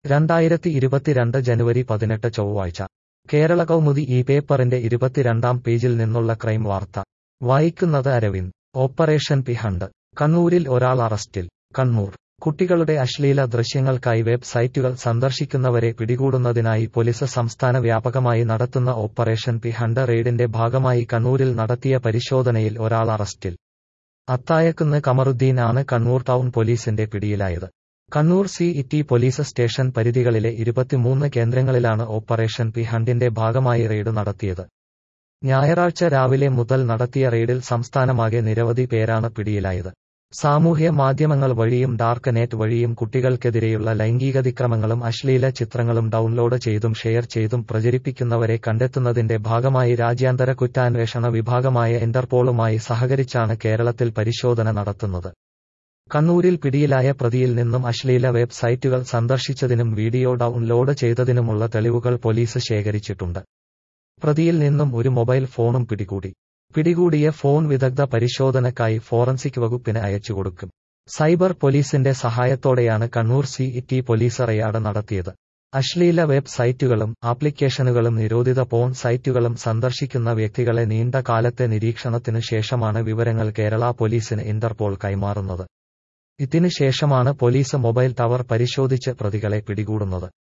രണ്ടായിരത്തി ഇരുപത്തിരണ്ട് ജനുവരി പതിനെട്ട് ചൊവ്വാഴ്ച കേരള കൗമുദി ഈ പേപ്പറിന്റെ ഇരുപത്തിരണ്ടാം പേജിൽ നിന്നുള്ള ക്രൈം വാർത്ത വായിക്കുന്നത് അരവിന്ദ് ഓപ്പറേഷൻ പി ഹണ്ട് കണ്ണൂരിൽ ഒരാൾ അറസ്റ്റിൽ കണ്ണൂർ കുട്ടികളുടെ അശ്ലീല ദൃശ്യങ്ങൾക്കായി വെബ്സൈറ്റുകൾ സന്ദർശിക്കുന്നവരെ പിടികൂടുന്നതിനായി പോലീസ് സംസ്ഥാന വ്യാപകമായി നടത്തുന്ന ഓപ്പറേഷൻ പി ഹണ്ട് റെയ്ഡിന്റെ ഭാഗമായി കണ്ണൂരിൽ നടത്തിയ പരിശോധനയിൽ ഒരാൾ അറസ്റ്റിൽ അത്തായക്കുന്ന് കമറുദ്ദീൻ ആണ് കണ്ണൂർ ടൗൺ പോലീസിന്റെ പിടിയിലായത് Kannur city police station പരിധികളിലെ ഇരുപത്തിമൂന്ന് കേന്ദ്രങ്ങളിലാണ് ഓപ്പറേഷൻ പി ഹണ്ടിന്റെ ഭാഗമായി റെയ്ഡ് നടത്തിയത് ഞായറാഴ്ച രാവിലെ മുതൽ നടത്തിയ റെയ്ഡിൽ സംസ്ഥാനമാകെ നിരവധി പേരാണ് പിടിയിലായത് സാമൂഹ്യ മാധ്യമങ്ങൾ വഴിയും ഡാർക്ക് നെറ്റ് വഴിയും കുട്ടികൾക്കെതിരെയുള്ള ലൈംഗികതിക്രമങ്ങളും അശ്ലീല ചിത്രങ്ങളും ഡൗൺലോഡ് ചെയ്തും ഷെയർ ചെയ്തും പ്രചരിപ്പിക്കുന്നവരെ കണ്ടെത്തുന്നതിന്റെ ഭാഗമായി രാജ്യാന്തര കുറ്റാന്വേഷണ വിഭാഗമായ ഇന്റർപോളുമായി സഹകരിച്ചാണ് കേരളത്തിൽ പരിശോധന നടത്തുന്നത് കണ്ണൂരിൽ പിടിയിലായ പ്രതിയിൽ നിന്നും അശ്ലീല വെബ്സൈറ്റുകൾ സന്ദർശിച്ചതിനും വീഡിയോ ഡൗൺലോഡ് ചെയ്തതിനുമുള്ള തെളിവുകൾ പോലീസ് ശേഖരിച്ചിട്ടുണ്ട് പ്രതിയിൽ നിന്നും ഒരു മൊബൈൽ ഫോണും പിടികൂടി പിടികൂടിയ ഫോൺ വിദഗ്ധ പരിശോധനക്കായി ഫോറൻസിക് വകുപ്പിന് അയച്ചുകൊടുക്കും സൈബർ പോലീസിന്റെ സഹായത്തോടെയാണ് Kannur city police raid നടത്തിയത് അശ്ലീല വെബ് സൈറ്റുകളും ആപ്ലിക്കേഷനുകളും നിരോധിത പോൺ സൈറ്റുകളും സന്ദർശിക്കുന്ന വ്യക്തികളെ നീണ്ട കാലത്തെ നിരീക്ഷണത്തിനു ശേഷമാണ് വിവരങ്ങൾ കേരള പോലീസിന് ഇന്റർപോൾ കൈമാറുന്നത് ഇതിനു ശേഷമാണ് പോലീസ് മൊബൈൽ ടവർ പരിശോധിച്ച് പ്രതികളെ പിടികൂടുന്നത്